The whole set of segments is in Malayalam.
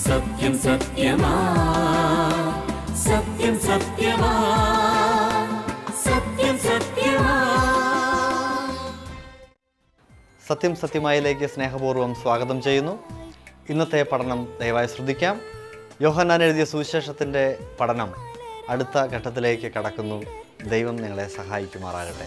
സത്യം സത്യമാ സത്യം സത്യമാ സത്യം സത്യമാ സത്യം സത്യമായിലേക്ക് സ്നേഹപൂർവ്വം സ്വാഗതം ചെയ്യുന്നു ഇന്നത്തെ പഠനം ദയവായി ശ്രദ്ധിക്കാം യോഹന്നാൻ എഴുതിയ സുവിശേഷത്തിൻ്റെ പഠനം അടുത്ത ഘട്ടത്തിലേക്ക് കടക്കുന്നു ദൈവം നിങ്ങളെ സഹായിക്കുമാറാകട്ടെ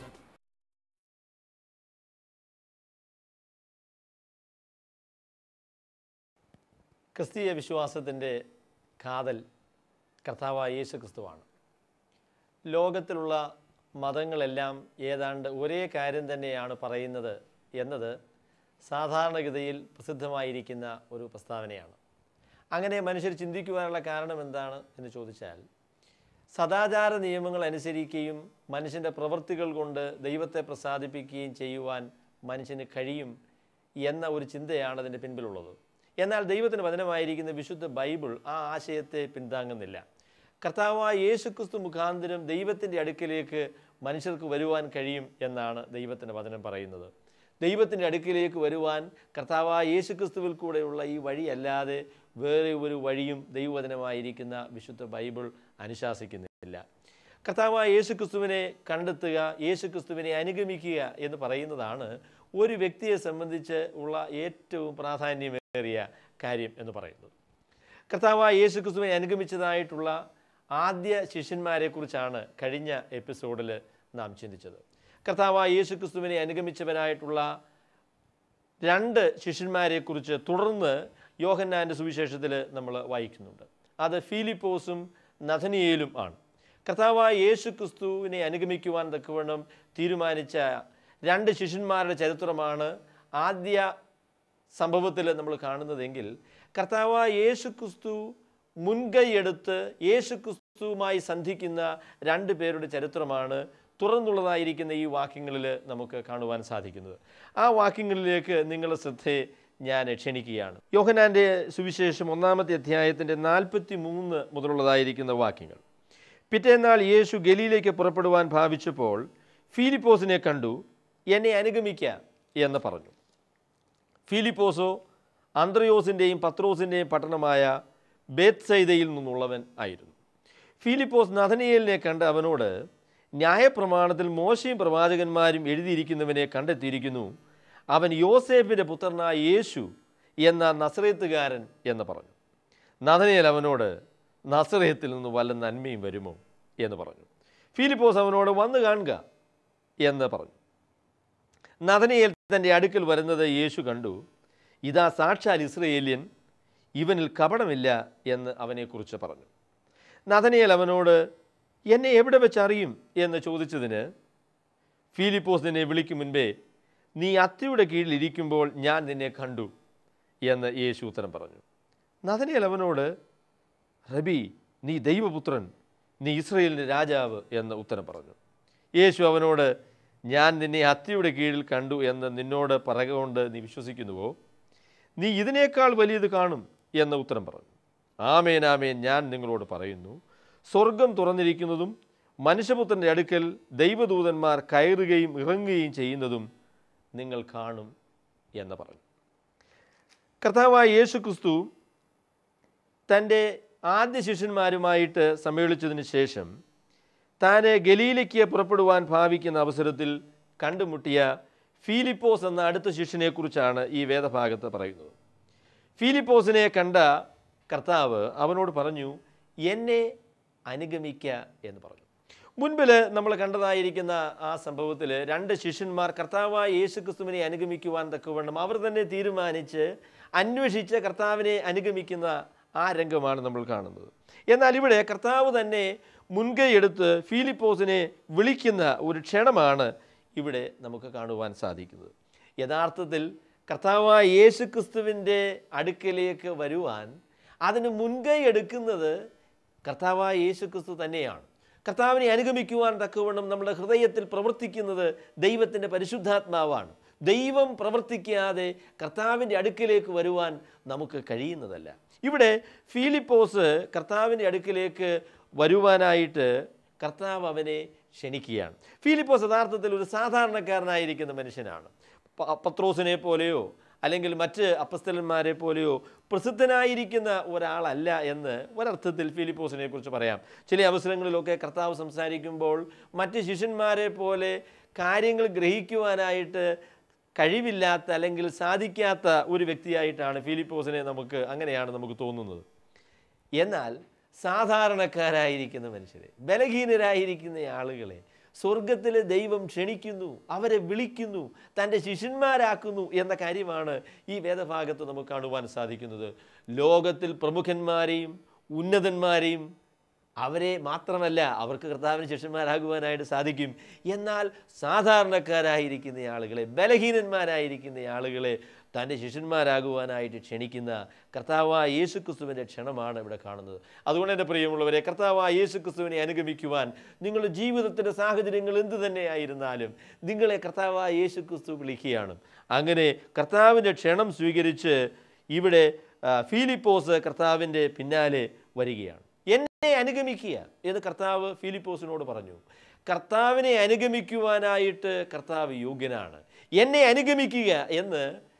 ക്രിസ്തീയ വിശ്വാസത്തിൻ്റെ കാതൽ കർത്താവായ യേശു ക്രിസ്തുവാണ് ലോകത്തിലുള്ള മതങ്ങളെല്ലാം ഏതാണ്ട് ഒരേ കാര്യം തന്നെയാണ് പറയുന്നത് എന്നത് സാധാരണഗതിയിൽ പ്രസിദ്ധമായിരിക്കുന്ന ഒരു പ്രസ്താവനയാണ് അങ്ങനെ മനുഷ്യർ ചിന്തിക്കുവാനുള്ള കാരണം എന്താണ് എന്ന് ചോദിച്ചാൽ സദാചാര നിയമങ്ങൾ അനുസരിക്കുകയും മനുഷ്യൻ്റെ പ്രവൃത്തികൾ കൊണ്ട് ദൈവത്തെ പ്രസാദിപ്പിക്കുകയും ചെയ്യുവാൻ മനുഷ്യന് കഴിയും എന്ന ഒരു ചിന്തയാണ് അതിൻ്റെ പിൻപിലുള്ളത് എന്നാൽ ദൈവത്തിന് വചനമായിരിക്കുന്ന വിശുദ്ധ ബൈബിൾ ആ ആശയത്തെ പിന്താങ്ങുന്നില്ല കർത്താവായ യേശുക്രിസ്തു മുഖാന്തരം ദൈവത്തിൻ്റെ അടുക്കിലേക്ക് മനുഷ്യർക്ക് വരുവാൻ കഴിയും എന്നാണ് ദൈവത്തിൻ്റെ വചനം പറയുന്നത് ദൈവത്തിൻ്റെ അടുക്കിലേക്ക് വരുവാൻ കർത്താവായ യേശുക്രിസ്തുവിൽ കൂടെയുള്ള ഈ വഴിയല്ലാതെ വേറെ ഒരു വഴിയും ദൈവവചനമായിരിക്കുന്ന വിശുദ്ധ ബൈബിൾ അനുശാസിക്കുന്നില്ല കർത്താവായ യേശുക്രിസ്തുവിനെ കണ്ടെത്തുക യേശുക്രിസ്തുവിനെ അനുഗമിക്കുക എന്ന് പറയുന്നതാണ് ഒരു വ്യക്തിയെ സംബന്ധിച്ച് ഉള്ള ഏറ്റവും പ്രാധാന്യമേറിയ കാര്യം എന്ന് പറയുന്നത് കർത്താവായ യേശുക്രിസ്തുവിനെ അനുഗമിച്ചതായിട്ടുള്ള ആദ്യ ശിഷ്യന്മാരെക്കുറിച്ചാണ് കഴിഞ്ഞ എപ്പിസോഡിൽ നാം ചിന്തിച്ചത് കർത്താവായ യേശുക്രിസ്തുവിനെ അനുഗമിച്ചവരായിട്ടുള്ള രണ്ട് ശിഷ്യന്മാരെക്കുറിച്ച് തുടർന്ന് യോഹന്നാൻ്റെ സുവിശേഷത്തിൽ നമ്മൾ വായിക്കുന്നുണ്ട് അത് ഫീലിപ്പോസും നഥനിയേലും ആണ് കർത്താവായ യേശു ക്രിസ്തുവിനെ അനുഗമിക്കുവാൻ തക്കവണ്ണം തീരുമാനിച്ച രണ്ട് ശിഷ്യന്മാരുടെ ചരിത്രമാണ് ആദ്യ സംഭവത്തിൽ നമ്മൾ കാണുന്നതെങ്കിൽ കർത്താവായ യേശു ക്രിസ്തു മുൻകൈയെടുത്ത് യേശു ക്രിസ്തുവുമായി സന്ധിക്കുന്ന രണ്ട് പേരുടെ ചരിത്രമാണ് തുറന്നുള്ളതായിരിക്കുന്ന ഈ വാക്യങ്ങളിൽ നമുക്ക് കാണുവാൻ സാധിക്കുന്നത് ആ വാക്യങ്ങളിലേക്ക് നിങ്ങളുടെ ശ്രദ്ധയെ ഞാൻ ക്ഷണിക്കുകയാണ് യോഹനാൻ്റെ സുവിശേഷം ഒന്നാമത്തെ അധ്യായത്തിൻ്റെ നാൽപ്പത്തി മൂന്ന് മുതലുള്ളതായിരിക്കുന്ന വാക്യങ്ങൾ പിറ്റേന്നാൾ യേശു ഗലിയിലേക്ക് പുറപ്പെടുവാൻ ഭാവിച്ചപ്പോൾ ഫീലിപ്പോസിനെ കണ്ടു എന്നെ അനുഗമിക്ക എന്ന് പറഞ്ഞു ഫീലിപ്പോസോ അന്ത്രയോസിൻ്റെയും പത്രോസിൻ്റെയും പട്ടണമായ ബേത്സൈദയിൽ നിന്നുള്ളവൻ ആയിരുന്നു ഫീലിപ്പോസ് നഥനിയേലിനെ കണ്ട് അവനോട് ന്യായപ്രമാണത്തിൽ മോശയും പ്രവാചകന്മാരും എഴുതിയിരിക്കുന്നവനെ കണ്ടെത്തിയിരിക്കുന്നു അവൻ യോസേഫിൻ്റെ പുത്രനായ യേശു എന്ന നസ്രേത്തുകാരൻ എന്ന് പറഞ്ഞു നഥനിയേൽ അവനോട് നസ്രയത്തിൽ നിന്ന് വല്ല നന്മയും വരുമോ എന്ന് പറഞ്ഞു ഫിലിപ്പോസ് അവനോട് വന്നു കാണുക എന്ന് പറഞ്ഞു നഥനിയേൽ തൻ്റെ അടുക്കൽ വരുന്നത് യേശു കണ്ടു ഇതാ സാക്ഷാൽ ഇസ്രയേല്യൻ ഇവനിൽ കപടമില്ല എന്ന് അവനെക്കുറിച്ച് പറഞ്ഞു നഥനിയേൽ അവനോട് എന്നെ എവിടെ വെച്ച് അറിയും എന്ന് ചോദിച്ചതിന് ഫീലിപ്പോസ് നിന്നെ വിളിക്കും മുൻപേ നീ അത്തിയുടെ കീഴിൽ ഇരിക്കുമ്പോൾ ഞാൻ നിന്നെ കണ്ടു എന്ന് യേശു ഉത്തരം പറഞ്ഞു നഥനിയേൽ അവനോട് റബി നീ ദൈവപുത്രൻ നീ ഇസ്രയേലിൻ്റെ രാജാവ് എന്ന് ഉത്തരം പറഞ്ഞു യേശു അവനോട് ഞാൻ നിന്നെ അത്തിയുടെ കീഴിൽ കണ്ടു എന്ന് നിന്നോട് പറകൊണ്ട് നീ വിശ്വസിക്കുന്നുവോ നീ ഇതിനേക്കാൾ വലിയത് കാണും എന്ന് ഉത്തരം പറഞ്ഞു ആമേൻ ആമേൻ ഞാൻ നിങ്ങളോട് പറയുന്നു സ്വർഗം തുറന്നിരിക്കുന്നതും മനുഷ്യപുത്രൻ്റെ അടുക്കൽ ദൈവദൂതന്മാർ കയറുകയും ഇറങ്ങുകയും ചെയ്യുന്നതും നിങ്ങൾ കാണും എന്ന് പറഞ്ഞു കർത്താവായ യേശു ക്രിസ്തു തൻ്റെ ആദ്യ ശിഷ്യന്മാരുമായിട്ട് സമ്മേളിച്ചതിന് ശേഷം താൻ ഗലീലയ്ക്ക് പുറപ്പെടുവാൻ ഭാവിക്കുന്ന അവസരത്തിൽ കണ്ടുമുട്ടിയ ഫീലിപ്പോസ് എന്ന അടുത്ത ശിഷ്യനെക്കുറിച്ചാണ് ഈ വേദഭാഗത്ത് പറയുന്നത് ഫീലിപ്പോസിനെ കണ്ട കർത്താവ് അവനോട് പറഞ്ഞു എന്നെ അനുഗമിക്ക എന്ന് പറഞ്ഞു മുൻപിൽ നമ്മൾ കണ്ടതായിരിക്കുന്ന ആ സംഭവത്തിൽ രണ്ട് ശിഷ്യന്മാർ കർത്താവായ യേശു ക്രിസ്തുവിനെ അനുഗമിക്കുവാൻ തക്കവണ്ണം അവർ തന്നെ തീരുമാനിച്ച് അന്വേഷിച്ച് കർത്താവിനെ അനുഗമിക്കുന്ന ആ രംഗമാണ് നമ്മൾ കാണുന്നത് എന്നാൽ ഇവിടെ കർത്താവ് തന്നെ മുൻകൈ എടുത്ത് ഫീലിപ്പോസിനെ വിളിക്കുന്ന ഒരു ക്ഷണമാണ് ഇവിടെ നമുക്ക് കാണുവാൻ സാധിക്കുന്നത് യഥാർത്ഥത്തിൽ കർത്താവായ യേശു ക്രിസ്തുവിൻ്റെ അടുക്കലേക്ക് വരുവാൻ അതിന് മുൻകൈ എടുക്കുന്നത് കർത്താവായ യേശു ക്രിസ്തു തന്നെയാണ് കർത്താവിനെ അനുഗമിക്കുവാൻ തക്കവണ്ണം നമ്മുടെ ഹൃദയത്തിൽ പ്രവർത്തിക്കുന്നത് ദൈവത്തിൻ്റെ പരിശുദ്ധാത്മാവാണ് ദൈവം പ്രവർത്തിക്കാതെ കർത്താവിൻ്റെ അടുക്കിലേക്ക് വരുവാൻ നമുക്ക് കഴിയുന്നതല്ല ഇവിടെ ഫീലിപ്പോസ് കർത്താവിൻ്റെ അടുക്കിലേക്ക് വരുവാനായിട്ട് കർത്താവ് അവനെ ക്ഷണിക്കുകയാണ് ഫീലിപ്പോസ് യഥാർത്ഥത്തിൽ ഒരു സാധാരണക്കാരനായിരിക്കുന്ന മനുഷ്യനാണ് പ- പത്രോസിനെ പോലെയോ അല്ലെങ്കിൽ മറ്റ് അപ്പസ്തലന്മാരെ പോലെയോ പ്രസിദ്ധനായിരിക്കുന്ന ഒരാളല്ല എന്ന് ഒരർത്ഥത്തിൽ ഫിലിപ്പോസിനെ കുറിച്ച് പറയാം ചില അവസരങ്ങളിലൊക്കെ കർത്താവ് സംസാരിക്കുമ്പോൾ മറ്റ് ശിഷ്യന്മാരെ പോലെ കാര്യങ്ങൾ ഗ്രഹിക്കുവാനായിട്ട് കഴിവില്ലാത്ത അല്ലെങ്കിൽ സാധിക്കാത്ത ഒരു വ്യക്തിയായിട്ടാണ് ഫിലിപ്പോസിനെ നമുക്ക് അങ്ങനെയാണ് നമുക്ക് തോന്നുന്നത് എന്നാൽ സാധാരണക്കാരായിരിക്കുന്ന മനുഷ്യരെ ബലഹീനരായിരിക്കുന്ന ആളുകളെ സ്വർഗത്തിലെ ദൈവം ക്ഷണിക്കുന്നു അവരെ വിളിക്കുന്നു തൻ്റെ ശിഷ്യന്മാരാക്കുന്നു എന്ന കാര്യമാണ് ഈ വേദഭാഗത്ത് നമുക്ക് കാണുവാൻ സാധിക്കുന്നത് ലോകത്തിൽ പ്രമുഖന്മാരെയും ഉന്നതന്മാരെയും അവരെ മാത്രമല്ല അവർക്ക് കർത്താവിന് ശിഷ്യന്മാരാകുവാനായിട്ട് സാധിക്കും എന്നാൽ സാധാരണക്കാരായിരിക്കുന്ന ആളുകളെ ബലഹീനന്മാരായിരിക്കുന്ന ആളുകളെ തൻ്റെ ശിഷ്യന്മാരാകുവാനായിട്ട് ക്ഷണിക്കുന്ന കർത്താവായ യേശു ക്രിസ്തുവിൻ്റെ ക്ഷണമാണ് ഇവിടെ കാണുന്നത് അതുകൊണ്ട് എൻ്റെ പ്രിയമുള്ളവരെ കർത്താവായ യേശു ക്രിസ്തുവിനെ അനുഗമിക്കുവാൻ നിങ്ങളുടെ ജീവിതത്തിൻ്റെ സാഹചര്യങ്ങൾ എന്തു തന്നെയായിരുന്നാലും നിങ്ങളെ കർത്താവായ യേശു ക്രിസ്തു വിളിക്കുകയാണ് അങ്ങനെ കർത്താവിൻ്റെ ക്ഷണം സ്വീകരിച്ച് ഇവിടെ ആ, ഫിലിപ്പോസ് കർത്താവിൻ്റെ പിന്നാലെ വരികയാണ് എന്നെ അനുഗമിക്കുക എന്ന് കർത്താവ് ഫിലിപ്പോസിനോട് പറഞ്ഞു കർത്താവിനെ അനുഗമിക്കുവാനായിട്ട് കർത്താവ് യോഗ്യനാണ് എന്നെ അനുഗമിക്കുക എന്ന്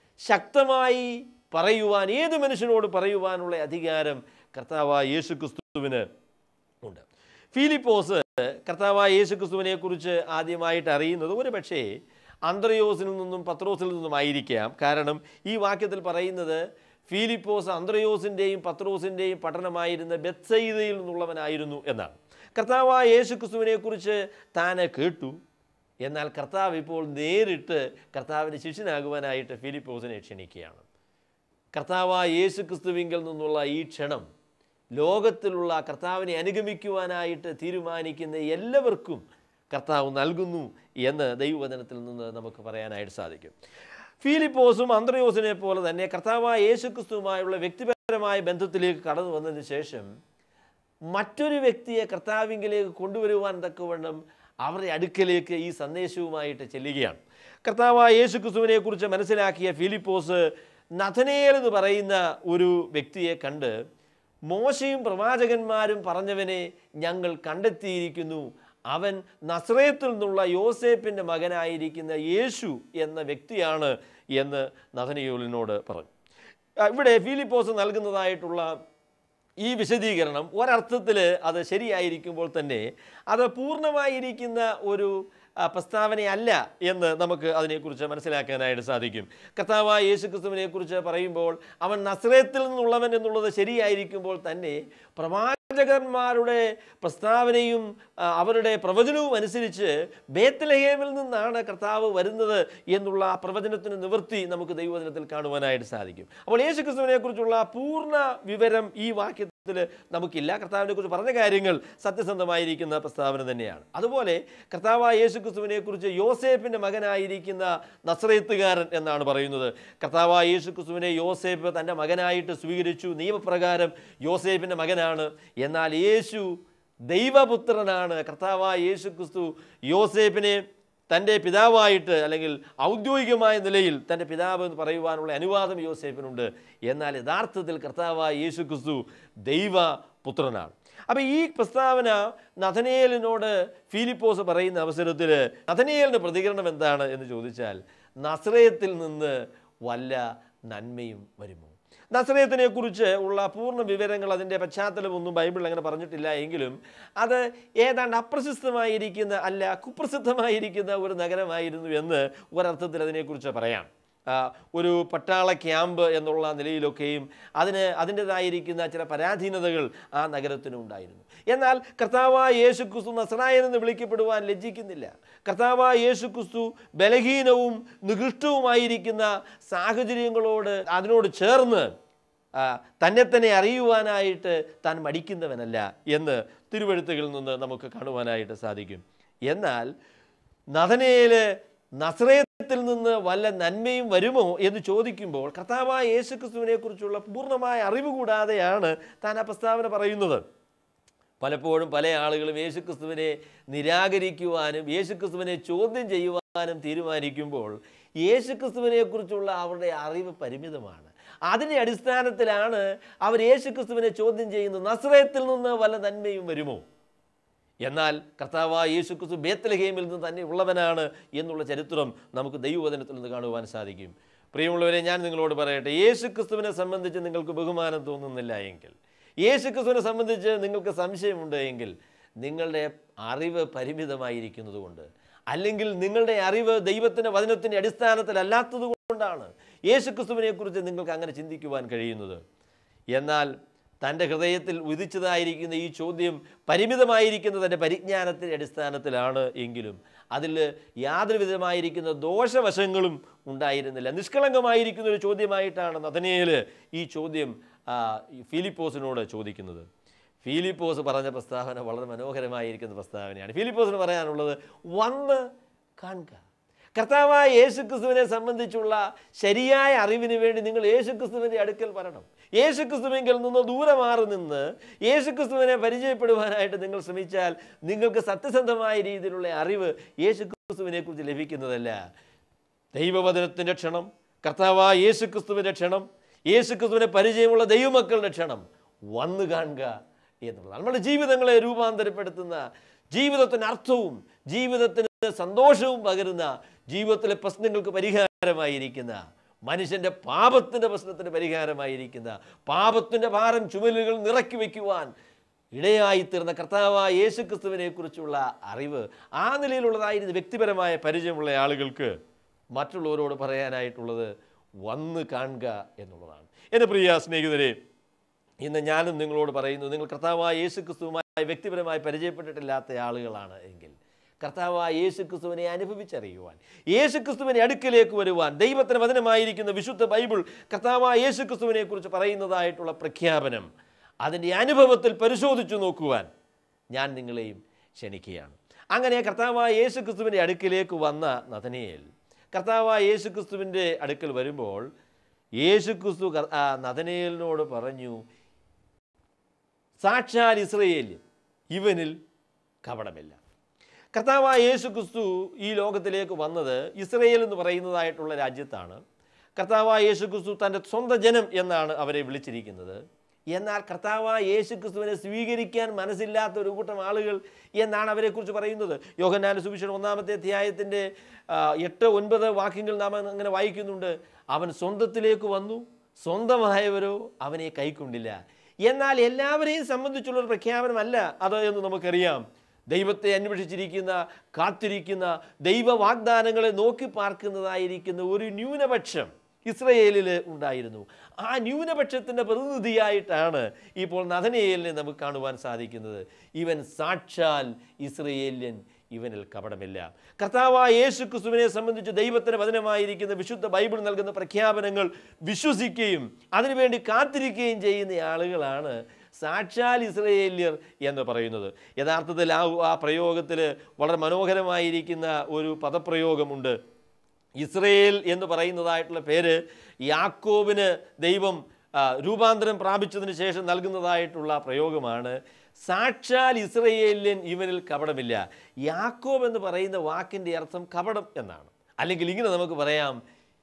ശക്തമായി പറയുവാൻ ഏത് മനുഷ്യനോട് പറയുവാനുള്ള അധികാരം കർത്താവായ യേശു ക്രിസ്തുവിന് ഉണ്ട് ഫിലിപ്പോസ് കർത്താവായ യേശു ക്രിസ്തുവിനെ കുറിച്ച് ആദ്യമായിട്ട് അറിയുന്നത് ഒരു പക്ഷേ അന്ത്രയോസിൽ നിന്നും പത്രോസിൽ നിന്നും ആയിരിക്കാം കാരണം ഈ വാക്യത്തിൽ പറയുന്നത് ഫിലിപ്പോസ് അന്ത്രയോസിൻ്റെയും പത്രോസിൻ്റെയും പഠനമായിരുന്ന ബെത്സയിദയിൽ നിന്നുള്ളവനായിരുന്നു എന്നാണ് കർത്താവായ യേശു ക്രിസ്തുവിനെ കുറിച്ച് താൻ കേട്ടു എന്നാൽ കർത്താവ് ഇപ്പോൾ നേരിട്ട് കർത്താവിൻ്റെ ശിഷ്യനാകുവാനായിട്ട് ഫിലിപ്പോസിനെ ക്ഷണിക്കുകയാണ് കർത്താവായ യേശു ക്രിസ്തുവിങ്കിൽ നിന്നുള്ള ഈ ക്ഷണം ലോകത്തിലുള്ള കർത്താവിനെ അനുഗമിക്കുവാനായിട്ട് തീരുമാനിക്കുന്ന എല്ലാവർക്കും കർത്താവ് നൽകുന്നു എന്ന് ദൈവവചനത്തിൽ നിന്ന് നമുക്ക് പറയാനായിട്ട് സാധിക്കും ഫിലിപ്പോസും അന്ത്രയോസിനെ പോലെ തന്നെ കർത്താവായ യേശു ക്രിസ്തുവുമായുള്ള വ്യക്തിപരമായ ബന്ധത്തിലേക്ക് കടന്നു വന്നതിന് ശേഷം മറ്റൊരു വ്യക്തിയെ കർത്താവിങ്കിലേക്ക് കൊണ്ടുവരുവാൻ തക്കവണ്ണം അവരുടെ അടുക്കലേക്ക് ഈ സന്ദേശവുമായിട്ട് ചെല്ലുകയാണ് കർത്താവായ യേശു ക്രിസ്തുവിനെ കുറിച്ച് മനസ്സിലാക്കിയ ഫിലിപ്പോസ് നഥനേൽ എന്ന് പറയുന്ന ഒരു വ്യക്തിയെ കണ്ട് മോശയും പ്രവാചകന്മാരും പറഞ്ഞവനെ ഞങ്ങൾ കണ്ടെത്തിയിരിക്കുന്നു അവൻ നസ്രയത്തിൽ നിന്നുള്ള യോസേപ്പിൻ്റെ മകനായിരിക്കുന്ന യേശു എന്ന വ്യക്തിയാണ് എന്ന് നഥനിയോലിനോട് പറഞ്ഞു ആ, ഇവിടെ ഫിലിപ്പോസ് നൽകുന്നതായിട്ടുള്ള ഈ വിശദീകരണം ഒരർത്ഥത്തിൽ അത് ശരിയായിരിക്കുമ്പോൾ തന്നെ അത് പൂർണ്ണമായിരിക്കുന്ന ഒരു ആ, പ്രസ്താവനയല്ല എന്ന് നമുക്ക് അതിനെക്കുറിച്ച് മനസ്സിലാക്കാനായിട്ട് സാധിക്കും കർത്താവായ യേശു ക്രിസ്തുവിനെ കുറിച്ച് പറയുമ്പോൾ അവൻ നസ്രയത്തിൽ നിന്നുള്ളവൻ എന്നുള്ളത് ശരിയായിരിക്കുമ്പോൾ തന്നെ പ്രവാചകന്മാരുടെ പ്രസ്താവനയും ആ, അവരുടെ പ്രവചനവും അനുസരിച്ച് ബേത്തലഹേമിൽ നിന്നാണ് കർത്താവ് വരുന്നത് എന്നുള്ള ആ പ്രവചനത്തിന് നിവൃത്തി നമുക്ക് ദൈവവചനത്തിൽ കാണുവാനായിട്ട് സാധിക്കും അപ്പോൾ യേശു ക്രിസ്തുവിനെ കുറിച്ചുള്ള പൂർണ്ണ വിവരം ഈ വാക്യത്തിൽ നമുക്കില്ല കർത്താവിനെ കുറിച്ച് പറഞ്ഞ കാര്യങ്ങൾ സത്യസന്ധമായിരിക്കുന്ന പ്രസ്താവന തന്നെയാണ് അതുപോലെ കർത്താവായ യേശു ക്രിസ്തുവിനെ കുറിച്ച് യോസേപ്പിൻ്റെ മകനായിരിക്കുന്ന നസ്രയത്തുകാരൻ എന്നാണ് പറയുന്നത് കർത്താവായ യേശു ക്രിസ്തുവിനെ യോസേപ്പ് തൻ്റെ മകനായിട്ട് സ്വീകരിച്ചു നിയമപ്രകാരം യോസേപ്പിൻ്റെ മകനാണ് എന്നാൽ യേശു ദൈവപുത്രനാണ് കർത്താവായ യേശു ക്രിസ്തു യോസേപ്പിനെ തൻ്റെ പിതാവായിട്ട് അല്ലെങ്കിൽ ഔദ്യോഗികമായ നിലയിൽ തൻ്റെ പിതാവ് എന്ന് പറയുവാനുള്ള അനുവാദം യോസേപ്പിനുണ്ട് എന്നാൽ യഥാർത്ഥത്തിൽ കർത്താവായ യേശു ക്രിസ്തു ദൈവപുത്രനാണ് അപ്പോൾ ഈ പ്രസ്താവന നഥനേലിനോട് ഫിലിപ്പോസ് പറയുന്ന അവസരത്തിൽ നഥനേലിൻ്റെ പ്രതികരണം എന്താണ് എന്ന് ചോദിച്ചാൽ നസ്രയത്തിൽ നിന്ന് വല്ല നന്മയും വരുമോ നസ്രയത്തിനെ കുറിച്ച് ഉള്ള പൂർണ്ണ വിവരങ്ങൾ അതിൻ്റെ പശ്ചാത്തലമൊന്നും ബൈബിളിൽ അങ്ങനെ പറഞ്ഞിട്ടില്ല എങ്കിലും അത് ഏതാണ്ട് അപ്രശസ്തമായിരിക്കുന്ന അല്ല കുപ്രസിദ്ധമായിരിക്കുന്ന ഒരു നഗരമായിരുന്നു എന്ന് ഒരർത്ഥത്തിൽ അതിനെക്കുറിച്ച് പറയാം ആ, ഒരു പട്ടാള ക്യാമ്പ് എന്നുള്ള നിലയിലൊക്കെയും അതിന് അതിൻ്റെതായിരിക്കുന്ന ചില പരാധീനതകൾ ആ നഗരത്തിനുണ്ടായിരുന്നു എന്നാൽ കർത്താവായ യേശു ക്രിസ്തു നസറായൻ എന്ന് വിളിക്കപ്പെടുവാൻ ലജ്ജിക്കുന്നില്ല കർത്താവായ യേശു ക്രിസ്തു ബലഹീനവും നികൃഷ്ടവുമായിരിക്കുന്ന സാഹചര്യങ്ങളോട് അതിനോട് ചേർന്ന് ആ, തന്നെ തന്നെ അറിയുവാനായിട്ട് താൻ മടിക്കുന്നവനല്ല എന്ന് തിരുവഴുത്തുകളിൽ നിന്ന് നമുക്ക് കാണുവാനായിട്ട് സാധിക്കും എന്നാൽ നഥനയില് നസ്രയത്തിൽ നിന്ന് വല്ല നന്മയും വരുമോ എന്ന് ചോദിക്കുമ്പോൾ കർത്താവായ യേശു ക്രിസ്തുവിനെ കുറിച്ചുള്ള പൂർണ്ണമായ അറിവ് കൂടാതെയാണ് താൻ ആ പ്രസ്താവന പറയുന്നത് പലപ്പോഴും പല ആളുകളും യേശുക്രിസ്തുവിനെ നിരാകരിക്കുവാനും യേശുക്രിസ്തുവിനെ ചോദ്യം ചെയ്യുവാനും തീരുമാനിക്കുമ്പോൾ യേശുക്രിസ്തുവിനെ കുറിച്ചുള്ള അവരുടെ അറിവ് പരിമിതമാണ് അതിൻ്റെ അടിസ്ഥാനത്തിലാണ് അവർ യേശുക്രിസ്തുവിനെ ചോദ്യം ചെയ്യുന്നത് നസ്രയത്തിൽ നിന്ന് വല്ല നന്മയും വരുമോ എന്നാൽ കർത്താവായ യേശുക്രിസ്തു ബേത്തലഹേമിൽ നിന്ന് തന്നെ ഉള്ളവനാണ് എന്നുള്ള ചരിത്രം നമുക്ക് ദൈവവചനത്തിൽ നിന്ന് കാണുവാൻ സാധിക്കും പ്രിയമുള്ളവരെ ഞാൻ നിങ്ങളോട് പറയട്ടെ യേശു ക്രിസ്തുവിനെ സംബന്ധിച്ച് നിങ്ങൾക്ക് ബഹുമാനം തോന്നുന്നില്ല എങ്കിൽ യേശു ക്രിസ്തുവിനെ സംബന്ധിച്ച് നിങ്ങൾക്ക് സംശയമുണ്ട് എങ്കിൽ നിങ്ങളുടെ അറിവ് പരിമിതമായിരിക്കുന്നത് കൊണ്ട് അല്ലെങ്കിൽ നിങ്ങളുടെ അറിവ് ദൈവത്തിൻ്റെ വചനത്തിൻ്റെ അടിസ്ഥാനത്തിലല്ലാത്തത് കൊണ്ടാണ് യേശു ക്രിസ്തുവിനെക്കുറിച്ച് നിങ്ങൾക്ക് അങ്ങനെ ചിന്തിക്കുവാൻ കഴിയുന്നത് എന്നാൽ തൻ്റെ ഹൃദയത്തിൽ ഉദിച്ചതായിരിക്കുന്ന ഈ ചോദ്യം പരിമിതമായിരിക്കുന്ന തൻ്റെ പരിജ്ഞാനത്തിൻ്റെ അടിസ്ഥാനത്തിലാണ് എങ്കിലും അതിൽ യാതൊരു വിധമായിരിക്കുന്ന ദോഷവശങ്ങളും ഉണ്ടായിരുന്നില്ല നിഷ്കളങ്കമായിരിക്കുന്ന ഒരു ചോദ്യമായിട്ടാണ് നദനയേൽ ഈ ചോദ്യം ആ, ഈ ഫിലിപ്പോസിനോട് ചോദിക്കുന്നത് ഫിലിപ്പോസ് പറഞ്ഞ പ്രസ്താവന വളരെ മനോഹരമായിരിക്കുന്ന പ്രസ്താവനയാണ് ഫിലിപ്പോസിന് പറയാനുള്ളത് വന്ന് കാണുക കർത്താവായ യേശുക്രിസ്തുവിനെ സംബന്ധിച്ചുള്ള ശരിയായ അറിവിന് വേണ്ടി നിങ്ങൾ യേശുക്രിസ്തുവിൻ്റെ അടുക്കൽ വരണം യേശുക്രിസ്തുവിങ്കിൽ നിന്ന് ദൂരെ മാറി നിന്ന് യേശുക്രിസ്തുവിനെ പരിചയപ്പെടുവാനായിട്ട് നിങ്ങൾ ശ്രമിച്ചാൽ നിങ്ങൾക്ക് സത്യസന്ധമായ രീതിയിലുള്ള അറിവ് യേശുക്രിസ്തുവിനെ കുറിച്ച് ലഭിക്കുന്നതല്ല ദൈവവചനത്തിൻ്റെ ക്ഷണം കർത്താവായ യേശുക്രിസ്തുവിൻ്റെ ക്ഷണം യേശുക്രിസ്തുവിനെ പരിചയമുള്ള ദൈവമക്കളുടെ ക്ഷണം വന്നു കാണുക എന്നുള്ളതാണ് നമ്മുടെ ജീവിതങ്ങളെ രൂപാന്തരപ്പെടുത്തുന്ന ജീവിതത്തിന് അർത്ഥവും ജീവിതത്തിന് സന്തോഷവും പകരുന്ന ജീവിതത്തിലെ പ്രശ്നങ്ങൾക്ക് പരിഹാരമായിരിക്കുന്ന മനുഷ്യൻ്റെ പാപത്തിൻ്റെ പ്രശ്നത്തിന് പരിഹാരമായിരിക്കുന്ന പാപത്തിൻ്റെ ഭാരം ചുമലുകൾ നിറക്കി വയ്ക്കുവാൻ ഇടയായിത്തീർന്ന കർത്താവായ യേശുക്രിസ്തുവിനെ കുറിച്ചുള്ള അറിവ് ആ നിലയിലുള്ളതായിരുന്നു വ്യക്തിപരമായ പരിചയമുള്ള ആളുകൾക്ക് മറ്റുള്ളവരോട് പറയാനായിട്ടുള്ളത് വന്ന് കാണുക എന്നുള്ളതാണ് എൻ്റെ പ്രിയ സ്നേഹിതരെ ഇന്ന് ഞാനും നിങ്ങളോട് പറയുന്നു നിങ്ങൾ കർത്താവായ യേശുക്രിസ്തുവുമായി വ്യക്തിപരമായി പരിചയപ്പെട്ടിട്ടില്ലാത്ത ആളുകളാണ് എങ്കിൽ കർത്താവായ യേശുക്രിസ്തുവിനെ അനുഭവിച്ചറിയുവാൻ യേശുക്രിസ്തുവിനെ അടുക്കിലേക്ക് വരുവാൻ ദൈവത്തിന് വചനമായിരിക്കുന്ന വിശുദ്ധ ബൈബിൾ കർത്താവായ യേശുക്രിസ്തുവിനെ കുറിച്ച് പറയുന്നതായിട്ടുള്ള പ്രഖ്യാപനം അതിൻ്റെ അനുഭവത്തിൽ പരിശോധിച്ചു നോക്കുവാൻ ഞാൻ നിങ്ങളെയും ക്ഷണിക്കുകയാണ് അങ്ങനെ കർത്താവായ യേശുക്രിസ്തുവിൻ്റെ അടുക്കിലേക്ക് വന്ന നഥനയേൽ കർത്താവായ യേശുക്രിസ്തുവിൻ്റെ അടുക്കൽ വരുമ്പോൾ യേശുക്രിസ്തു കർ- ആ നഥനയേലിനോട് പറഞ്ഞു സാക്ഷാൽ ഇസ്രയേലിൽ ഇവനിൽ കപടമില്ല കർത്താവായ യേശു ക്രിസ്തു ഈ ലോകത്തിലേക്ക് വന്നത് ഇസ്രയേൽ എന്ന് പറയുന്നതായിട്ടുള്ള രാജ്യത്താണ് കർത്താവായ യേശു ക്രിസ്തു തൻ്റെ സ്വന്തം ജനം എന്നാണ് അവരെ വിളിച്ചിരിക്കുന്നത് എന്നാൽ കർത്താവായ യേശു ക്രിസ്തുവിനെ സ്വീകരിക്കാൻ മനസ്സില്ലാത്ത ഒരു കൂട്ടം ആളുകൾ എന്നാണ് അവരെക്കുറിച്ച് പറയുന്നത് യോഹന്നാന സുവിശേഷം ഒന്നാമത്തെ അധ്യായത്തിൻ്റെ ആ, എട്ട് ഒൻപത് വാക്യങ്ങൾ നാം അങ്ങനെ വായിക്കുന്നുണ്ട് അവൻ സ്വന്തത്തിലേക്ക് വന്നു സ്വന്തമായവരോ അവനെ കൈക്കൊണ്ടില്ല എന്നാൽ എല്ലാവരെയും സംബന്ധിച്ചുള്ളൊരു പ്രഖ്യാപനമല്ല അത് എന്ന് നമുക്കറിയാം ദൈവത്തെ അന്വേഷിച്ചിരിക്കുന്ന കാത്തിരിക്കുന്ന ദൈവ വാഗ്ദാനങ്ങളെ നോക്കി പാർക്കുന്നതായിരിക്കുന്ന ഒരു ന്യൂനപക്ഷം ഇസ്രയേലിൽ ഉണ്ടായിരുന്നു ആ ന്യൂനപക്ഷത്തിൻ്റെ പ്രതിനിധിയായിട്ടാണ് ഇപ്പോൾ നഥനയേലിനെ നമുക്ക് കാണുവാൻ സാധിക്കുന്നത് ഇവൻ സാക്ഷാൽ ഇസ്രയേല്യൻ ഇവനിൽ കപടമില്ല കർത്താവായ യേശു ക്രിസ്തുവിനെ സംബന്ധിച്ച് ദൈവത്തിന് വചനമായിരിക്കുന്ന വിശുദ്ധ ബൈബിൾ നൽകുന്ന പ്രഖ്യാപനങ്ങൾ വിശ്വസിക്കുകയും അതിനുവേണ്ടി കാത്തിരിക്കുകയും ചെയ്യുന്ന ആളുകളാണ് സാക്ഷാൽ ഇസ്രയേല്യർ എന്ന് പറയുന്നത് യഥാർത്ഥത്തിൽ ആ ആ പ്രയോഗത്തിൽ വളരെ മനോഹരമായിരിക്കുന്ന ഒരു പദപ്രയോഗമുണ്ട് ഇസ്രയേൽ എന്ന് പറയുന്നതായിട്ടുള്ള പേര് യാക്കോബിന് ദൈവം ആ, രൂപാന്തരം പ്രാപിച്ചതിന് ശേഷം നൽകുന്നതായിട്ടുള്ള പ്രയോഗമാണ് സാക്ഷാൽ ഇസ്രയേല്യൻ ഇവനിൽ കപടമില്ല യാക്കോബ് എന്ന് പറയുന്ന വാക്കിൻ്റെ അർത്ഥം കപടം എന്നാണ് അല്ലെങ്കിൽ ഇങ്ങനെ നമുക്ക് പറയാം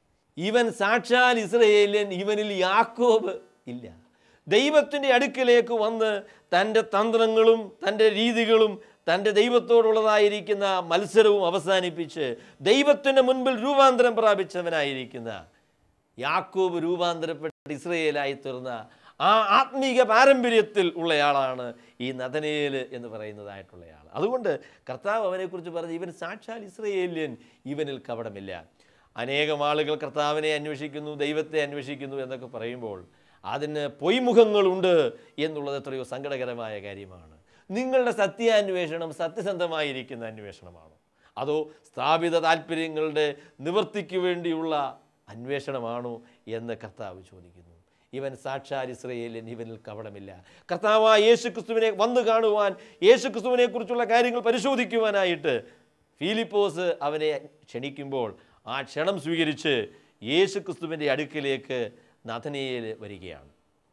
ഇവൻ സാക്ഷാൽ ഇസ്രയേല്യൻ ഇവനിൽ യാക്കോബ് ഇല്ല ദൈവത്തിൻ്റെ അടുക്കിലേക്ക് വന്ന് തൻ്റെ തന്ത്രങ്ങളും തൻ്റെ രീതികളും തൻ്റെ ദൈവത്തോടുള്ളതായിരിക്കുന്ന മത്സരവും അവസാനിപ്പിച്ച് ദൈവത്തിൻ്റെ മുൻപിൽ രൂപാന്തരം പ്രാപിച്ചവനായിരിക്കുന്ന യാക്കോബ് രൂപാന്തരപ്പെട്ട് ഇസ്രയേലായി തീർന്ന ആ ആത്മീക പാരമ്പര്യത്തിൽ ഉള്ളയാളാണ് ഈ നദനേൽ എന്ന് പറയുന്നതായിട്ടുള്ളയാൾ അതുകൊണ്ട് കർത്താവ് അവനെക്കുറിച്ച് പറഞ്ഞ് ഇവൻ സാക്ഷാൽ ഇസ്രയേല്യൻ ഇവനിൽ കപടമില്ല അനേകം ആളുകൾ കർത്താവിനെ അന്വേഷിക്കുന്നു ദൈവത്തെ അന്വേഷിക്കുന്നു എന്നൊക്കെ പറയുമ്പോൾ അതിന് പൊയ്മുഖങ്ങളുണ്ട് എന്നുള്ളത് എത്രയോ സങ്കടകരമായ കാര്യമാണ് നിങ്ങളുടെ സത്യാന്വേഷണം സത്യസന്ധമായിരിക്കുന്ന അന്വേഷണമാണോ അതോ സ്ഥാപിത താല്പര്യങ്ങളുടെ നിവൃത്തിക്ക് വേണ്ടിയുള്ള അന്വേഷണമാണോ എന്ന് കർത്താവ് ചോദിക്കുന്നു ഇവൻ സാക്ഷാൽ ഇസ്രയേലിൻ ഇവനിൽ കപടമില്ല കർത്താവായ യേശു ക്രിസ്തുവിനെ വന്നു കാണുവാൻ യേശു ക്രിസ്തുവിനെ കുറിച്ചുള്ള കാര്യങ്ങൾ പരിശോധിക്കുവാനായിട്ട് ഫിലിപ്പോസ് അവനെ ക്ഷണിക്കുമ്പോൾ ആ ക്ഷണം സ്വീകരിച്ച് യേശു ക്രിസ്തുവിൻ്റെ അടുക്കിലേക്ക് നഥനയേൽ വരികയാണ്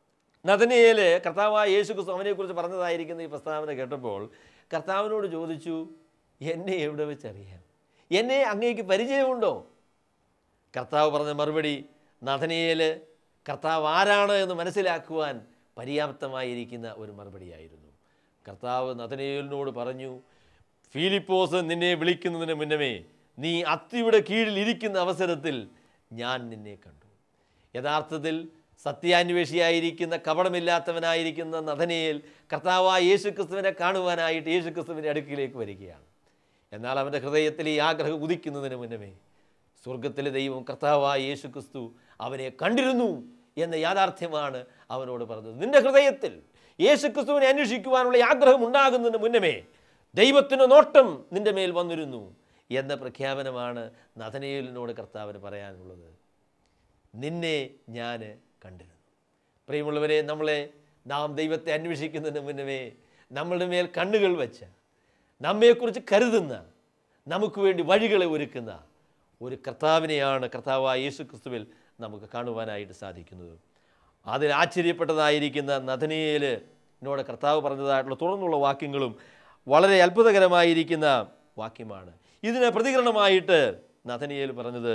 നഥനയേൽ കർത്താവായ യേശു ക്രിസ്തു അവനെക്കുറിച്ച് പറഞ്ഞതായിരിക്കുന്ന ഈ പ്രസ്താവന കേട്ടപ്പോൾ കർത്താവിനോട് ചോദിച്ചു എന്നെ എവിടെ വെച്ചറിയാം എന്നെ അങ്ങേക്ക് പരിചയമുണ്ടോ കർത്താവ് പറഞ്ഞ മറുപടി നഥനയേൽ കർത്താവ് ആരാണ് എന്ന് മനസ്സിലാക്കുവാൻ പര്യാപ്തമായിരിക്കുന്ന ഒരു മറുപടിയായിരുന്നു കർത്താവ് നഥനയേലിനോട് പറഞ്ഞു ഫിലിപ്പോസ് നിന്നെ വിളിക്കുന്നതിന് മുന്നമേ നീ അത്തിയുടെ കീഴിൽ ഇരിക്കുന്ന അവസരത്തിൽ ഞാൻ നിന്നെ കണ്ടു യഥാർത്ഥത്തിൽ സത്യാന്വേഷിയായിരിക്കുന്ന കപടമില്ലാത്തവനായിരിക്കുന്ന നഥനയിൽ കർത്താവായ യേശുക്രിസ്തുവിനെ കാണുവാനായിട്ട് യേശുക്രിസ്തുവിൻ്റെ അടുക്കിലേക്ക് വരികയാണ് എന്നാൽ അവൻ്റെ ഹൃദയത്തിൽ ഈ ആഗ്രഹം ഉദിക്കുന്നതിന് മുന്നമേ സ്വർഗത്തിലെ ദൈവം കർത്താവായ യേശുക്രിസ്തു അവനെ കണ്ടിരുന്നു എന്ന യാഥാർത്ഥ്യമാണ് അവനോട് പറഞ്ഞത് നിന്റെ ഹൃദയത്തിൽ യേശുക്രിസ്തുവിനെ അന്വേഷിക്കുവാനുള്ള ഈ ആഗ്രഹം ഉണ്ടാകുന്നതിന് മുന്നമേ ദൈവത്തിൻ്റെ നോട്ടം നിന്റെ മേൽ വന്നിരുന്നു എന്ന പ്രഖ്യാപനമാണ് നഥനയേലിനോട് കർത്താവിന് പറയാനുള്ളത് നിന്നെ ഞാൻ കണ്ടിരുന്നു പ്രിയമുള്ളവരെ നമ്മളെ നാം ദൈവത്തെ അന്വേഷിക്കുന്നതിന് മുന്നമേ നമ്മളുടെ മേൽ കണ്ണുകൾ വെച്ച നമ്മെക്കുറിച്ച് കരുതുന്ന നമുക്ക് വേണ്ടി വഴികളെ ഒരുക്കുന്ന ഒരു കർത്താവിനെയാണ് കർത്താവായ യേശു ക്രിസ്തുവിൽ നമുക്ക് കാണുവാനായിട്ട് സാധിക്കുന്നത് അതിൽ ആശ്ചര്യപ്പെട്ടതായിരിക്കുന്ന നഥനയേലിനോട് കർത്താവ് പറഞ്ഞതായിട്ടുള്ള തുറന്നുള്ള വാക്യങ്ങളും വളരെ അത്ഭുതകരമായിരിക്കുന്ന വാക്യമാണ് ഇതിന് പ്രതികരണമായിട്ട് നഥനിയേൽ പറഞ്ഞത്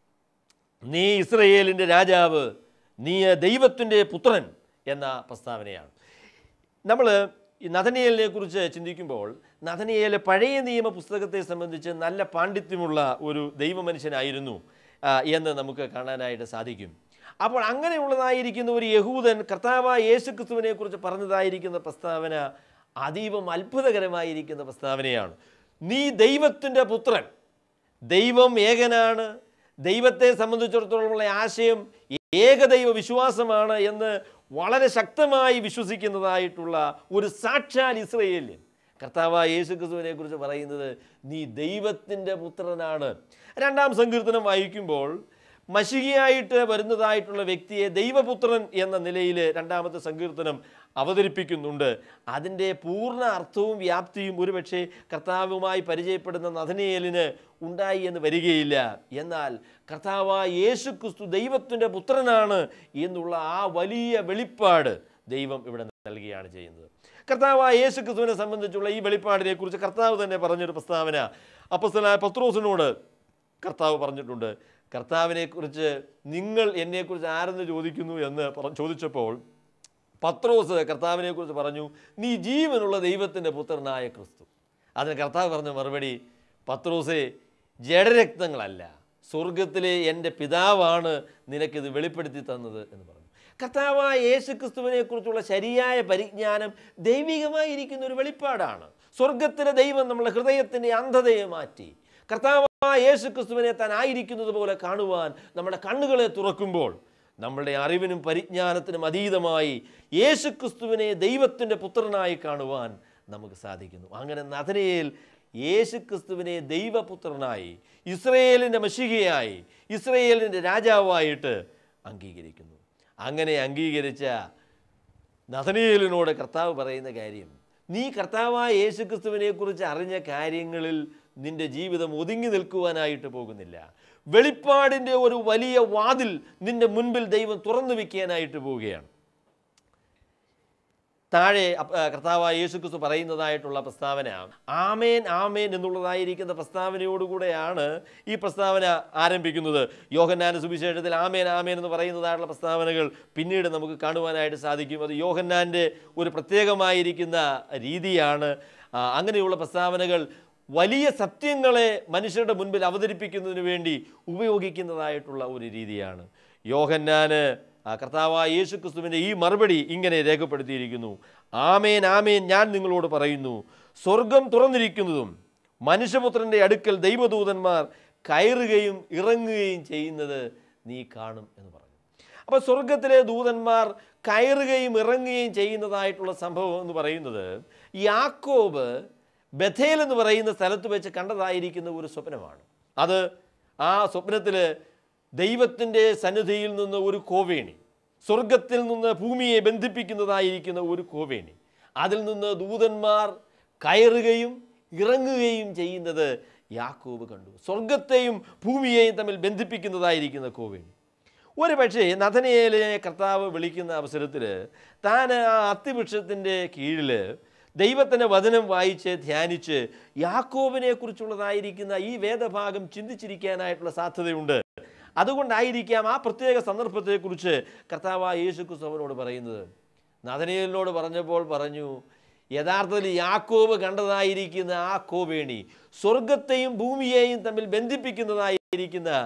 നീ ഇസ്രയേലിൻ്റെ രാജാവ് നീ ദൈവത്തിൻ്റെ പുത്രൻ എന്ന പ്രസ്താവനയാണ് നമ്മൾ ഈ നഥനിയേലിനെ കുറിച്ച് ചിന്തിക്കുമ്പോൾ നഥനിയേൽ പഴയ നിയമ പുസ്തകത്തെ സംബന്ധിച്ച് നല്ല പാണ്ഡിത്യമുള്ള ഒരു ദൈവമനുഷ്യനായിരുന്നു ആ, എന്ന് നമുക്ക് കാണാനായിട്ട് സാധിക്കും അപ്പോൾ അങ്ങനെയുള്ളതായിരിക്കുന്ന ഒരു യഹൂദൻ കർത്താവായ യേശു ക്രിസ്തുവിനെ കുറിച്ച് പറഞ്ഞതായിരിക്കുന്ന പ്രസ്താവന അതീവം അത്ഭുതകരമായിരിക്കുന്ന പ്രസ്താവനയാണ് നീ ദൈവത്തിൻ്റെ പുത്രൻ ദൈവം ഏകനാണ് ദൈവത്തെ സംബന്ധിച്ചിടത്തോളമുള്ള ആശയം ഏകദൈവ വിശ്വാസമാണ് എന്ന് വളരെ ശക്തമായി വിശ്വസിക്കുന്നതായിട്ടുള്ള ഒരു സാക്ഷാൽ ഇസ്രയേല്യൻ കർത്താവായ യേശു ക്രിസ്തുവിനെ കുറിച്ച് പറയുന്നത് നീ ദൈവത്തിൻ്റെ പുത്രനാണ് രണ്ടാം സങ്കീർത്തനം വായിക്കുമ്പോൾ മഷികയായിട്ട് വരുന്നതായിട്ടുള്ള വ്യക്തിയെ ദൈവപുത്രൻ എന്ന നിലയിൽ രണ്ടാമത്തെ സങ്കീർത്തനം അവതരിപ്പിക്കുന്നുണ്ട് അതിൻ്റെ പൂർണ്ണ അർത്ഥവും വ്യാപ്തിയും ഒരുപക്ഷെ കർത്താവുമായി പരിചയപ്പെടുന്ന നഥനയേലിന് ഉണ്ടായി എന്ന് വരികയില്ല എന്നാൽ കർത്താവായ യേശു ക്രിസ്തു ദൈവത്തിൻ്റെ പുത്രനാണ് എന്നുള്ള ആ വലിയ വെളിപ്പാട് ദൈവം ഇവിടെ നൽകുകയാണ് ചെയ്യുന്നത് കർത്താവായ യേശു ക്രിസ്തുവിനെ സംബന്ധിച്ചുള്ള ഈ വെളിപ്പാടിനെ കുറിച്ച് കർത്താവ് തന്നെ പറഞ്ഞൊരു പ്രസ്താവന അപ്പസ്തലായ പത്രോസിനോട് കർത്താവ് പറഞ്ഞിട്ടുണ്ട് കർത്താവിനെ കുറിച്ച് നിങ്ങൾ എന്നെക്കുറിച്ച് ആരെന്ന് ചോദിക്കുന്നു എന്ന് പറ- ചോദിച്ചപ്പോൾ പത്രോസ് കർത്താവിനെ കുറിച്ച് പറഞ്ഞു നീ ജീവനുള്ള ദൈവത്തിൻ്റെ പുത്രനായ ക്രിസ്തു അതിന് കർത്താവ് പറഞ്ഞ മറുപടി പത്രോസെ ജഡരക്തങ്ങളല്ല സ്വർഗത്തിലെ എൻ്റെ പിതാവാണ് നിനക്കിത് വെളിപ്പെടുത്തി തന്നത് എന്ന് പറഞ്ഞു കർത്താവായ യേശു ക്രിസ്തുവിനെ കുറിച്ചുള്ള ശരിയായ പരിജ്ഞാനം ദൈവികമായിരിക്കുന്ന ഒരു വെളിപ്പാടാണ് സ്വർഗത്തിലെ ദൈവം നമ്മുടെ ഹൃദയത്തിൻ്റെ അന്ധതയെ മാറ്റി കർത്താവായ യേശു ക്രിസ്തുവിനെ താൻ ആയിരിക്കുന്നത് പോലെ കാണുവാൻ നമ്മുടെ കണ്ണുകളെ തുറക്കുമ്പോൾ നമ്മളുടെ അറിവിനും പരിജ്ഞാനത്തിനും അതീതമായി യേശു ക്രിസ്തുവിനെ ദൈവത്തിൻ്റെ പുത്രനായി കാണുവാൻ നമുക്ക് സാധിക്കുന്നു അങ്ങനെ നഥനയിൽ യേശു ക്രിസ്തുവിനെ ദൈവപുത്രനായി ഇസ്രയേലിൻ്റെ മഷികയായി ഇസ്രയേലിൻ്റെ രാജാവായിട്ട് അംഗീകരിക്കുന്നു അങ്ങനെ അംഗീകരിച്ച നഥനയേലിനോട് കർത്താവ് പറയുന്ന കാര്യം നീ കർത്താവായ യേശു ക്രിസ്തുവിനെ കുറിച്ച് അറിഞ്ഞ കാര്യങ്ങളിൽ നിന്റെ ജീവിതം ഒതുങ്ങി നിൽക്കുവാനായിട്ട് പോകുന്നില്ല വെളിപ്പാടിൻ്റെ ഒരു വലിയ വാതിൽ നിന്റെ മുൻപിൽ ദൈവം തുറന്നു വെക്കാനായിട്ട് പോവുകയാണ് താഴെ അപ്പ- ആ, കർത്താവായ യേശു ക്രിസ്തു പറയുന്നതായിട്ടുള്ള പ്രസ്താവന ആമേൻ ആമേൻ എന്നുള്ളതായിരിക്കുന്ന പ്രസ്താവനയോടുകൂടെയാണ് ഈ പ്രസ്താവന ആരംഭിക്കുന്നത് യോഹന്നാന സുവിശേഷത്തിൽ ആമേൻ ആമേൻ എന്ന് പറയുന്നതായിട്ടുള്ള പ്രസ്താവനകൾ പിന്നീട് നമുക്ക് കാണുവാനായിട്ട് സാധിക്കും അത് യോഹന്നാൻ്റെ ഒരു പ്രത്യേകമായിരിക്കുന്ന രീതിയാണ് ആ, അങ്ങനെയുള്ള പ്രസ്താവനകൾ വലിയ സത്യങ്ങളെ മനുഷ്യരുടെ മുൻപിൽ അവതരിപ്പിക്കുന്നതിന് വേണ്ടി ഉപയോഗിക്കുന്നതായിട്ടുള്ള ഒരു രീതിയാണ് യോഹന്നാന് ആ കർത്താവായ യേശു ക്രിസ്തുവിൻ്റെ ഈ മറുപടി ഇങ്ങനെ രേഖപ്പെടുത്തിയിരിക്കുന്നു ആമേൻ ആമേൻ ഞാൻ നിങ്ങളോട് പറയുന്നു സ്വർഗം തുറന്നിരിക്കുന്നതും മനുഷ്യപുത്രൻ്റെ അടുക്കൽ ദൈവദൂതന്മാർ കയറുകയും ഇറങ്ങുകയും ചെയ്യുന്നത് നീ കാണും എന്ന് പറഞ്ഞു അപ്പോൾ സ്വർഗത്തിലെ ദൂതന്മാർ കയറുകയും ഇറങ്ങുകയും ചെയ്യുന്നതായിട്ടുള്ള സംഭവം എന്ന് പറയുന്നത് യാക്കോബ് ബഥേൽ എന്ന് പറയുന്ന സ്ഥലത്ത് വെച്ച് കണ്ടതായിരിക്കുന്ന ഒരു സ്വപ്നമാണ് അത് ആ സ്വപ്നത്തിൽ ദൈവത്തിൻ്റെ സന്നിധിയിൽ നിന്ന് ഒരു കോവേണി സ്വർഗത്തിൽ നിന്ന് ഭൂമിയെ ബന്ധിപ്പിക്കുന്നതായിരിക്കുന്ന ഒരു കോവേണി അതിൽ നിന്ന് ദൂതന്മാർ കയറുകയും ഇറങ്ങുകയും ചെയ്യുന്നത് യാക്കോബ് കണ്ടു സ്വർഗത്തെയും ഭൂമിയെയും തമ്മിൽ ബന്ധിപ്പിക്കുന്നതായിരിക്കുന്ന കോവേണി ഒരു പക്ഷേ നഥനയേലിനെ കർത്താവ് വിളിക്കുന്ന അവസരത്തിൽ താൻ ആ അത്തിവൃക്ഷത്തിൻ്റെ കീഴിൽ ദൈവത്തിൻ്റെ വചനം വായിച്ച് ധ്യാനിച്ച് യാക്കോബിനെ കുറിച്ചുള്ളതായിരിക്കുന്ന ഈ വേദഭാഗം ചിന്തിച്ചിരിക്കാനായിട്ടുള്ള സാധ്യതയുണ്ട് അതുകൊണ്ടായിരിക്കാം ആ പ്രത്യേക സന്ദർഭത്തെക്കുറിച്ച് കർത്താവായ യേശു ക്രിസ്തു അവനോട് പറയുന്നത് നഥനയേലിനോട് പറഞ്ഞപ്പോൾ പറഞ്ഞു യഥാർത്ഥത്തിൽ യാക്കോബ് കണ്ടതായിരിക്കുന്ന ആ കോവേണി സ്വർഗത്തെയും ഭൂമിയെയും തമ്മിൽ ബന്ധിപ്പിക്കുന്നതായിരിക്കുന്ന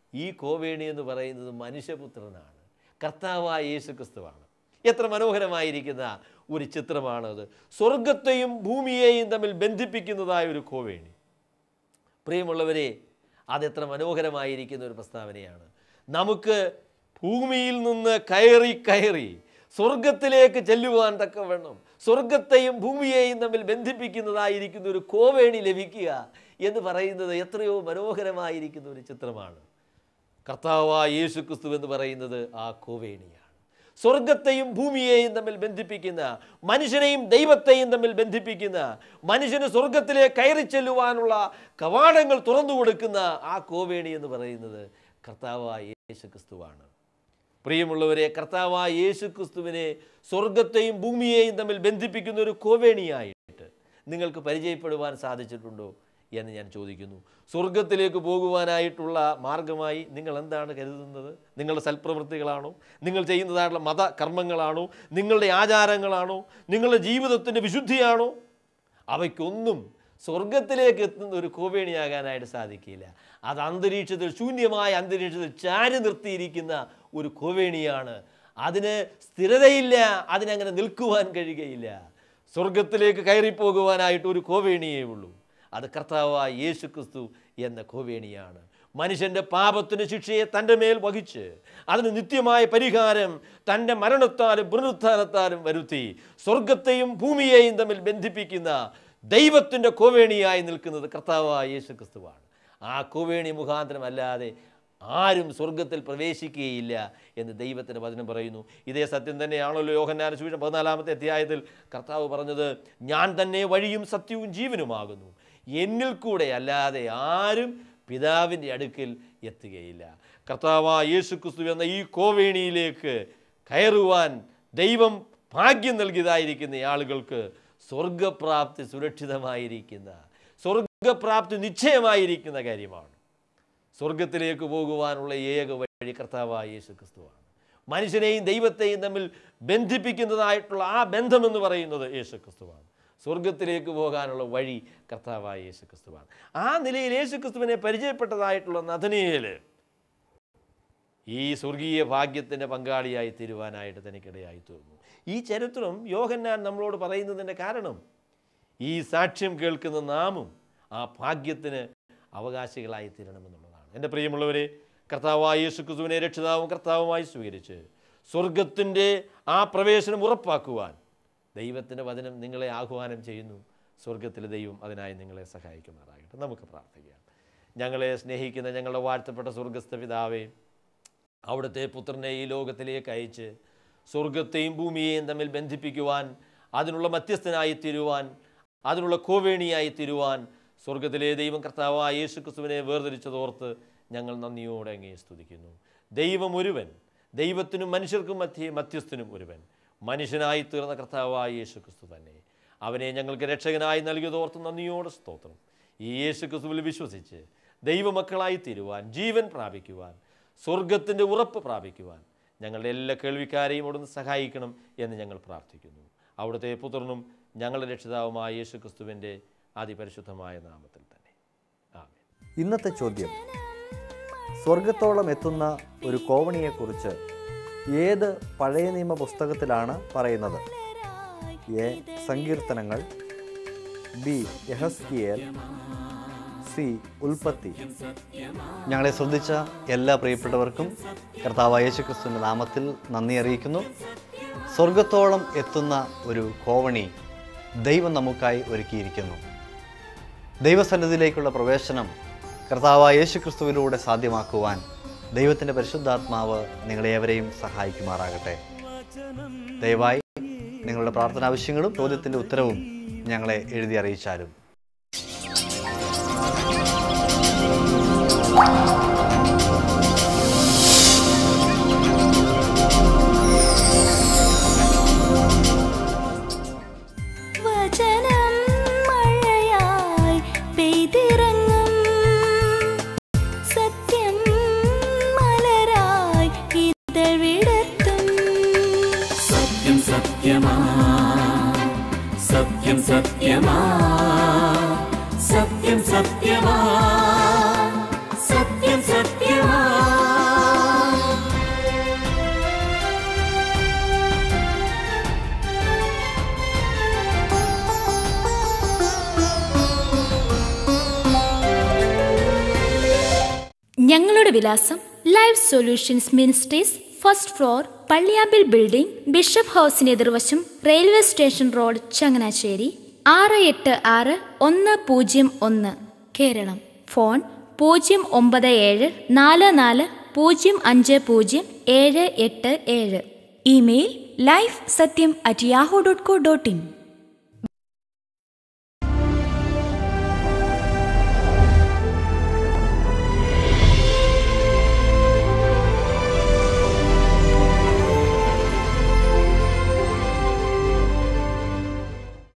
ഈ കോവേണി എന്ന് പറയുന്നത് മനുഷ്യപുത്രനാണ് കർത്താവായ യേശു ക്രിസ്തുവാണ് എത്ര മനോഹരമായിരിക്കുന്ന ഒരു ചിത്രമാണത് സ്വർഗത്തെയും ഭൂമിയെയും തമ്മിൽ ബന്ധിപ്പിക്കുന്നതായ ഒരു കോവേണി പ്രിയമുള്ളവരെ അതെത്ര മനോഹരമായിരിക്കുന്ന ഒരു പ്രസ്താവനയാണ് നമുക്ക് ഭൂമിയിൽ നിന്ന് കയറി കയറി സ്വർഗത്തിലേക്ക് ചെല്ലുവാൻ തക്കവണ്ണം സ്വർഗത്തെയും ഭൂമിയെയും തമ്മിൽ ബന്ധിപ്പിക്കുന്നതായിരിക്കുന്ന ഒരു കോവേണി ലഭിക്കുക എന്ന് പറയുന്നത് എത്രയോ മനോഹരമായിരിക്കുന്ന ഒരു ചിത്രമാണ് കർത്താവായ യേശു ക്രിസ്തു എന്ന് പറയുന്നത് ആ കോവേണിയാണ് സ്വർഗത്തെയും ഭൂമിയെയും തമ്മിൽ ബന്ധിപ്പിക്കുന്ന മനുഷ്യനെയും ദൈവത്തെയും തമ്മിൽ ബന്ധിപ്പിക്കുന്ന മനുഷ്യന് സ്വർഗത്തിലേക്ക് കയറി ചെല്ലുവാനുള്ള കവാടങ്ങൾ തുറന്നു കൊടുക്കുന്ന ആ കോവേണി എന്ന് പറയുന്നത് കർത്താവായ യേശു ക്രിസ്തുവാണ് പ്രിയമുള്ളവരെ കർത്താവായ യേശു ക്രിസ്തുവിനെ സ്വർഗത്തെയും ഭൂമിയെയും തമ്മിൽ ബന്ധിപ്പിക്കുന്ന ഒരു കോവേണിയായിട്ട് നിങ്ങൾക്ക് പരിചയപ്പെടുവാൻ സാധിച്ചിട്ടുണ്ടോ എന്ന് ഞാൻ ചോദിക്കുന്നു സ്വർഗത്തിലേക്ക് പോകുവാനായിട്ടുള്ള മാർഗമായി നിങ്ങൾ എന്താണ് കരുതുന്നത് നിങ്ങളുടെ സൽപ്രവൃത്തികളാണോ നിങ്ങൾ ചെയ്യുന്നതായിട്ടുള്ള മത കർമ്മങ്ങളാണോ നിങ്ങളുടെ ആചാരങ്ങളാണോ നിങ്ങളുടെ ജീവിതത്തിൻ്റെ വിശുദ്ധിയാണോ അവയ്ക്കൊന്നും സ്വർഗത്തിലേക്ക് എത്തുന്ന ഒരു കോവേണിയാകാനായിട്ട് സാധിക്കില്ല അത് അന്തരീക്ഷത്തിൽ ശൂന്യമായ അന്തരീക്ഷത്തിൽ ചാരി നിർത്തിയിരിക്കുന്ന ഒരു കോവേണിയാണ് അതിന് സ്ഥിരതയില്ല അതിനങ്ങനെ നിൽക്കുവാൻ കഴിയുകയില്ല സ്വർഗത്തിലേക്ക് കയറിപ്പോകുവാനായിട്ട് ഒരു കോവേണിയേ ഉള്ളൂ അത് കർത്താവായ യേശു ക്രിസ്തു എന്ന കോവേണിയാണ് മനുഷ്യൻ്റെ പാപത്തിന് ശിക്ഷയെ തൻ്റെ മേൽ വഹിച്ച് അതിന് നിത്യമായ പരിഹാരം തൻ്റെ മരണത്താലും പുനരുത്ഥാനത്താലും വരുത്തി സ്വർഗത്തെയും ഭൂമിയെയും തമ്മിൽ ബന്ധിപ്പിക്കുന്ന ദൈവത്തിൻ്റെ കോവേണിയായി നിൽക്കുന്നത് കർത്താവായ യേശു ക്രിസ്തുവാണ് ആ കോവേണി മുഖാന്തരം അല്ലാതെ ആരും സ്വർഗത്തിൽ പ്രവേശിക്കുകയില്ല എന്ന് ദൈവത്തിൻ്റെ വചനം പറയുന്നു ഇതേ സത്യം തന്നെയാണല്ലോ യോഹന്നാന സുവിശേഷം പതിനാലാമത്തെ അധ്യായത്തിൽ കർത്താവ് പറഞ്ഞത് ഞാൻ തന്നെ വഴിയും സത്യവും ജീവനുമാകുന്നു എന്നിൽ കൂടെ അല്ലാതെ ആരും പിതാവിൻ്റെ അടുക്കിൽ എത്തുകയില്ല കർത്താവായ യേശു ക്രിസ്തു എന്ന ഈ കോവേണിയിലേക്ക് കയറുവാൻ ദൈവം ഭാഗ്യം നൽകിയതായിരിക്കുന്ന ആളുകൾക്ക് സ്വർഗപ്രാപ്തി സുരക്ഷിതമായിരിക്കുന്ന സ്വർഗപ്രാപ്തി നിശ്ചയമായിരിക്കുന്ന കാര്യമാണ് സ്വർഗത്തിലേക്ക് പോകുവാനുള്ള ഏക വഴി കർത്താവായ യേശു ക്രിസ്തുവാണ് മനുഷ്യനെയും ദൈവത്തെയും തമ്മിൽ ബന്ധിപ്പിക്കുന്നതായിട്ടുള്ള ആ ബന്ധമെന്ന് പറയുന്നത് യേശു ക്രിസ്തുവാണ് സ്വർഗത്തിലേക്ക് പോകാനുള്ള വഴി കർത്താവായ യേശു ക്രിസ്തുവാണ് ആ നിലയിൽ യേശു ക്രിസ്തുവിനെ പരിചയപ്പെട്ടതായിട്ടുള്ള നദനയേല് ഈ സ്വർഗീയ ഭാഗ്യത്തിൻ്റെ പങ്കാളിയായി തീരുവാനായിട്ട് തനിക്കിടയായി തീർന്നു ഈ ചരിത്രം യോഹന്നാൻ നമ്മളോട് പറയുന്നതിൻ്റെ കാരണം ഈ സാക്ഷ്യം കേൾക്കുന്ന നാമും ആ ഭാഗ്യത്തിന് അവകാശികളായി തീരണമെന്നുള്ളതാണ് എൻ്റെ പ്രിയമുള്ളവരെ കർത്താവായ യേശു ക്രിസ്തുവിനെ രക്ഷിതാവും കർത്താവുമായി സ്വീകരിച്ച് സ്വർഗത്തിൻ്റെ ആ പ്രവേശനം ഉറപ്പാക്കുവാൻ ദൈവത്തിൻ്റെ വചനം നിങ്ങളെ ആഹ്വാനം ചെയ്യുന്നു സ്വർഗത്തിലെ ദൈവം അതിനായി നിങ്ങളെ സഹായിക്കുമാറാകട്ടെ നമുക്ക് പ്രാർത്ഥിക്കാം ഞങ്ങളെ സ്നേഹിക്കുന്ന ഞങ്ങളുടെ വാഴ്ത്തപ്പെട്ട സ്വർഗസ്ഥ പിതാവേ അവിടുത്തെ പുത്രനെ ഈ ലോകത്തിലേക്ക് അയച്ച് സ്വർഗത്തെയും ഭൂമിയെയും തമ്മിൽ ബന്ധിപ്പിക്കുവാൻ അതിനുള്ള മധ്യസ്ഥനായി തീരുവാൻ അതിനുള്ള കോവേണിയായി തീരുവാൻ സ്വർഗത്തിലെ ദൈവം കർത്താവായ യേശു ക്രിസ്തുവിനെ വേർതിരിച്ചതോർത്ത് ഞങ്ങൾ നന്ദിയോടെ അങ്ങേ സ്തുതിക്കുന്നു ദൈവം ഒരുവൻ ദൈവത്തിനും മനുഷ്യർക്കും മധ്യേ മധ്യസ്ഥനും ഒരുവൻ മനുഷ്യനായി തീർന്ന കർത്താവായ യേശു ക്രിസ്തു തന്നെ അവനെ ഞങ്ങൾക്ക് രക്ഷകനായി നൽകിയതോർത്ത് നന്ദിയോടെ സ്തോത്രം ഈ യേശു ക്രിസ്തുവിൽ വിശ്വസിച്ച് ദൈവമക്കളായി തീരുവാൻ ജീവൻ പ്രാപിക്കുവാൻ സ്വർഗത്തിൻ്റെ ഉറപ്പ് പ്രാപിക്കുവാൻ ഞങ്ങളുടെ എല്ലാ കേൾവിക്കാരെയും അവിടുന്ന് സഹായിക്കണം എന്ന് ഞങ്ങൾ പ്രാർത്ഥിക്കുന്നു അവിടുത്തെ പുത്രനും ഞങ്ങളുടെ രക്ഷിതാവുമായ യേശു ക്രിസ്തുവിൻ്റെ അതിപരിശുദ്ധമായ നാമത്തിൽ തന്നെ ആമേൻ ഇന്നത്തെ ചോദ്യം സ്വർഗത്തോളം എത്തുന്ന ഒരു കോവണിയെക്കുറിച്ച് ഏത് പഴയ നിയമ പുസ്തകത്തിലാണ് പറയുന്നത് എ സങ്കീർത്തനങ്ങൾ ബി യഹസ്കിയേൽ സി ഉൽപ്പത്തി ഞങ്ങളെ ശ്രദ്ധിച്ച എല്ലാ പ്രിയപ്പെട്ടവർക്കും കർത്താവ് യേശുക്രിസ്തുവിൻ്റെ നാമത്തിൽ നന്ദി അറിയിക്കുന്നു സ്വർഗത്തോളം എത്തുന്ന ഒരു കോവണി ദൈവം നമുക്കായി ഒരുക്കിയിരിക്കുന്നു ദൈവസന്നിധിയിലേക്കുള്ള പ്രവേശനം കർത്താവായ യേശുക്രിസ്തുവിലൂടെ സാധ്യമാക്കുവാൻ ദൈവത്തിൻ്റെ പരിശുദ്ധാത്മാവ് നിങ്ങളേവരെയും സഹായിക്കുമാറാകട്ടെ ദയവായി നിങ്ങളുടെ പ്രാർത്ഥന ആവശ്യങ്ങളും ചോദ്യത്തിൻ്റെ ഉത്തരവും ഞങ്ങളെ എഴുതി അറിയിച്ചാലും വചനം മഴയായി പെയ്തിറങ്ങും സത്യം മലരായി ഇതൾ വിടർത്തും സത്യം സത്യമാ സത്യം സത്യമാ സത്യം സത്യമാ സത്യം സത്യമാ ഞങ്ങളുടെ വിലാസം life solutions ministries first floor Palliyampil building bishop ഹൗസിന് എതിർവശം റെയിൽവേ സ്റ്റേഷൻ റോഡ് ചങ്ങനാശ്ശേരി ആറ് എട്ട് ആറ് ഒന്ന് പൂജ്യം ഒന്ന് കേരളം ഫോൺ പൂജ്യം ഒമ്പത് ഏഴ് നാല് നാല് പൂജ്യം അഞ്ച് പൂജ്യം ഏഴ് എട്ട് ഏഴ് email life Sathyam at Yahoo dot co dot in